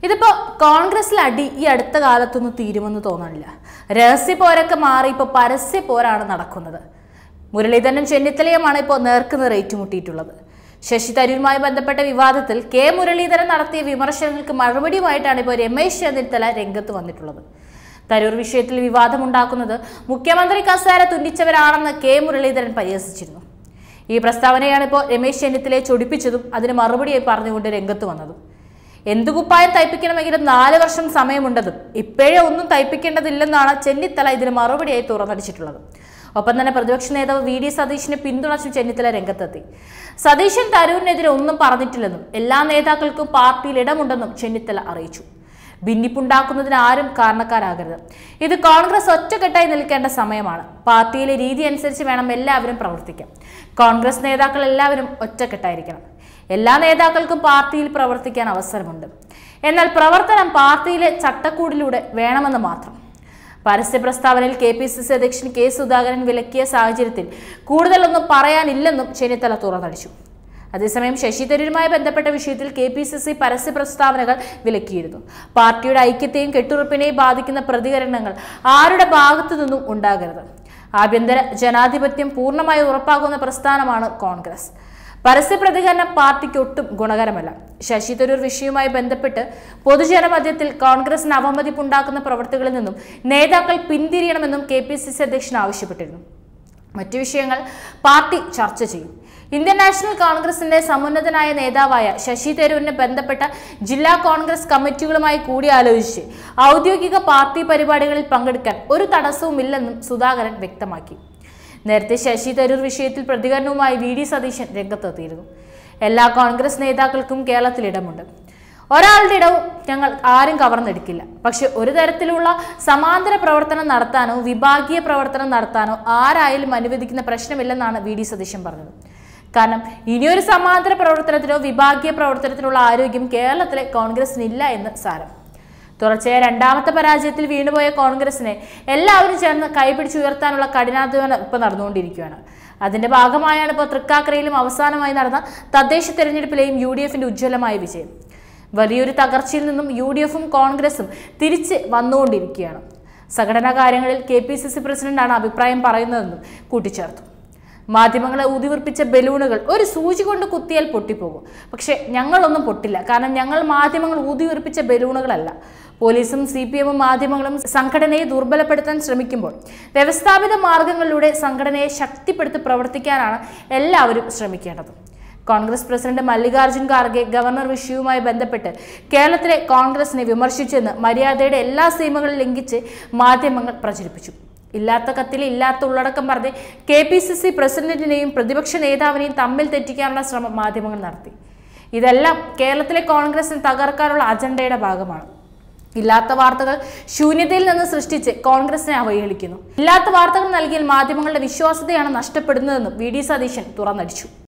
ഇതിപ്പോ കോൺഗ്രസിൽ അടി ഈ അടുത്ത കാലത്തൊന്നും തീരുമെന്ന് തോന്നണില്ല രഹസ്യ പോരൊക്കെ മാറി ഇപ്പോൾ പരസ്യ പോരാണ് നടക്കുന്നത് മുരളീധരനും ചെന്നിത്തലയുമാണ് ഇപ്പോൾ നേർക്കുന്ന ഏറ്റുമുട്ടിയിട്ടുള്ളത് ശശി തരൂരുമായി ബന്ധപ്പെട്ട വിവാദത്തിൽ കെ മുരളീധരൻ നടത്തിയ വിമർശനങ്ങൾക്ക് മറുപടിയുമായിട്ടാണ് ഇപ്പോൾ രമേശ് ചെന്നിത്തല രംഗത്ത് വന്നിട്ടുള്ളത് തരൂർ വിഷയത്തിൽ വിവാദമുണ്ടാക്കുന്നത് മുഖ്യമന്ത്രി കസേര തുന്നിച്ചവരാണെന്ന് കെ മുരളീധരൻ പരിഹസിച്ചിരുന്നു ഈ പ്രസ്താവനയാണ് ഇപ്പോൾ രമേശ് ചെന്നിത്തലയെ ചൊടിപ്പിച്ചതും അതിന് മറുപടിയായി പറഞ്ഞുകൊണ്ട് രംഗത്ത് വന്നതും എന്തു കുപ്പായം തയ്പ്പിക്കണമെങ്കിലും നാല് വർഷം സമയമുണ്ടതും ഇപ്പോഴേ ഒന്നും തയ്പ്പിക്കേണ്ടതില്ലെന്നാണ് ചെന്നിത്തല ഇതിന് മറുപടിയായി തുറന്നടിച്ചിട്ടുള്ളത് ഒപ്പം തന്നെ പ്രതിപക്ഷ നേതാവ് വി ഡി സതീശിനെ പിന്തുണച്ചും ചെന്നിത്തല രംഗത്തെത്തി സതീശൻ തരൂരിനെതിരെ ഒന്നും പറഞ്ഞിട്ടില്ലെന്നും എല്ലാ നേതാക്കൾക്കും പാർട്ടിയിൽ ഇടമുണ്ടെന്നും ചെന്നിത്തല അറിയിച്ചു ഭിന്നിപ്പുണ്ടാക്കുന്നതിന് ആരും കാരണക്കാരാകരുത് ഇത് കോൺഗ്രസ് ഒറ്റക്കെട്ടായി നിൽക്കേണ്ട സമയമാണ് പാർട്ടിയിലെ രീതി അനുസരിച്ച് വേണം എല്ലാവരും പ്രവർത്തിക്കാൻ കോൺഗ്രസ് നേതാക്കൾ എല്ലാവരും ഒറ്റക്കെട്ടായിരിക്കണം എല്ലാ നേതാക്കൾക്കും പാർട്ടിയിൽ പ്രവർത്തിക്കാൻ അവസരമുണ്ട് എന്നാൽ പ്രവർത്തനം പാർട്ടിയിലെ ചട്ടക്കൂടിലൂടെ വേണമെന്ന് മാത്രം പരസ്യ പ്രസ്താവനയിൽ കെ പി സി സി അധ്യക്ഷൻ കെ സുധാകരൻ വിലക്കിയ സാഹചര്യത്തിൽ കൂടുതലൊന്നും പറയാനില്ലെന്നും ചെന്നിത്തല തുറന്നടിച്ചു അതേസമയം ശശി തരൂരുമായി ബന്ധപ്പെട്ട വിഷയത്തിൽ കെ പി സി സി പരസ്യ പ്രസ്താവനകൾ വിലക്കിയിരുന്നു പാർട്ടിയുടെ ഐക്യത്തെയും കെട്ടുറപ്പിനെയും ബാധിക്കുന്ന പ്രതികരണങ്ങൾ ആരുടെ ഭാഗത്തു നിന്നും ഉണ്ടാകരുത് ആഭ്യന്തര ജനാധിപത്യം പൂർണ്ണമായി ഉറപ്പാക്കുന്ന പ്രസ്ഥാനമാണ് കോൺഗ്രസ് പരസ്യ പ്രതികരണം പാർട്ടിക്ക് ഒട്ടും ഗുണകരമല്ല ശശി തരൂർ വിഷയവുമായി ബന്ധപ്പെട്ട് പൊതുജനമധ്യത്തിൽ കോൺഗ്രസിന് അവമതിപ്പുണ്ടാക്കുന്ന പ്രവർത്തികളിൽ നിന്നും നേതാക്കൾ പിന്തിരിയണമെന്നും കെ പി സി സി അധ്യക്ഷൻ ആവശ്യപ്പെട്ടിരുന്നു മറ്റു വിഷയങ്ങൾ പാർട്ടി ചർച്ച ചെയ്യും ഇന്ത്യൻ നാഷണൽ കോൺഗ്രസിന്റെ സമുന്നതനായ നേതാവായ ശശി തരൂരിനെ ബന്ധപ്പെട്ട ജില്ലാ കോൺഗ്രസ് കമ്മിറ്റികളുമായി കൂടിയാലോചിച്ച് ഔദ്യോഗിക പാർട്ടി പരിപാടികളിൽ പങ്കെടുക്കാൻ ഒരു തടസ്സവുമില്ലെന്നും സുധാകരൻ വ്യക്തമാക്കി നേരത്തെ ശശി തരൂർ വിഷയത്തിൽ പ്രതികരണവുമായി വി ഡി സതീശൻ രംഗത്തെത്തിയിരുന്നു എല്ലാ കോൺഗ്രസ് നേതാക്കൾക്കും കേരളത്തിൽ ഇടമുണ്ട് ഒരാളുടെ ഇടവും ഞങ്ങൾ ആരും കവർന്നെടുക്കില്ല പക്ഷെ ഒരു തരത്തിലുള്ള സമാന്തര പ്രവർത്തനം നടത്താനോ വിഭാഗീയ പ്രവർത്തനം നടത്താനോ ആരായാലും അനുവദിക്കുന്ന പ്രശ്നമില്ലെന്നാണ് വി ഡി സതീശൻ പറഞ്ഞത് കാരണം ഇനിയൊരു സമാന്തര പ്രവർത്തനത്തിനോ വിഭാഗീയ പ്രവർത്തനത്തിനുള്ള ആരോഗ്യം കേരളത്തിലെ കോൺഗ്രസിനില്ല എന്ന് സാരം തുടർച്ചയായ രണ്ടാമത്തെ പരാജയത്തിൽ വീണുപോയ കോൺഗ്രസിനെ എല്ലാവരും ചേർന്ന് കൈപിടിച്ചുയർത്താനുള്ള കഠിനാധ്വാനം ഇപ്പോൾ നടന്നുകൊണ്ടിരിക്കുകയാണ് അതിന്റെ ഭാഗമായാണ് ഇപ്പോൾ തൃക്കാക്കരയിലും അവസാനമായി നടന്ന തദ്ദേശ തെരഞ്ഞെടുപ്പിലെയും യു ഡി എഫിന്റെ ഉജ്ജ്വലമായ വിജയം വലിയൊരു തകർച്ചയിൽ നിന്നും യു ഡി എഫും കോൺഗ്രസും തിരിച്ച് വന്നുകൊണ്ടിരിക്കുകയാണ് സംഘടനാ കാര്യങ്ങളിൽ കെ പി സി സി പ്രസിഡന്റാണ് അഭിപ്രായം പറയുന്നതെന്നും കൂട്ടിച്ചേർത്തു മാധ്യമങ്ങളെ ഊതിവിർപ്പിച്ച ബലൂണുകൾ ഒരു സൂചി കൊണ്ട് കുത്തിയാൽ പൊട്ടിപ്പോകും പക്ഷേ ഞങ്ങളൊന്നും പൊട്ടില്ല കാരണം ഞങ്ങൾ മാധ്യമങ്ങൾ ഊതിവിർപ്പിച്ച ബലൂണുകളല്ല പോലീസും സി പി എമ്മും മാധ്യമങ്ങളും സംഘടനയെ ദുർബലപ്പെടുത്താൻ ശ്രമിക്കുമ്പോൾ വ്യവസ്ഥാപിത മാർഗങ്ങളിലൂടെ സംഘടനയെ ശക്തിപ്പെടുത്തി പ്രവർത്തിക്കാനാണ് എല്ലാവരും ശ്രമിക്കേണ്ടത് കോൺഗ്രസ് പ്രസിഡന്റ് മല്ലികാർജ്ജുൻ ഖാർഗെ ഗവർണർ വിഷയവുമായി ബന്ധപ്പെട്ട് കേരളത്തിലെ കോൺഗ്രസിനെ വിമർശിച്ചെന്ന് മര്യാദയുടെ എല്ലാ സീമകളും ലംഘിച്ച് മാധ്യമങ്ങൾ പ്രചരിപ്പിച്ചു ഇല്ലാത്ത കത്തിൽ ഇല്ലാത്ത ഉള്ളടക്കം പറഞ്ഞ് കെ പി സി സി പ്രസിഡന്റിനെയും പ്രതിപക്ഷ നേതാവിനെയും തമ്മിൽ തെറ്റിക്കാനുള്ള ശ്രമം മാധ്യമങ്ങൾ നടത്തി ഇതെല്ലാം കേരളത്തിലെ കോൺഗ്രസിനെ തകർക്കാനുള്ള അജണ്ടയുടെ ഭാഗമാണ് ഇല്ലാത്ത വാർത്തകൾ ശൂന്യതയിൽ നിന്ന് സൃഷ്ടിച്ച് കോൺഗ്രസിനെ അവഹേളിക്കുന്നു ഇല്ലാത്ത വാർത്തകൾ നൽകിയാൽ മാധ്യമങ്ങളുടെ വിശ്വാസ്യതയാണ് നഷ്ടപ്പെടുന്നതെന്നും വി ഡി സതീശൻ തുറന്നടിച്ചു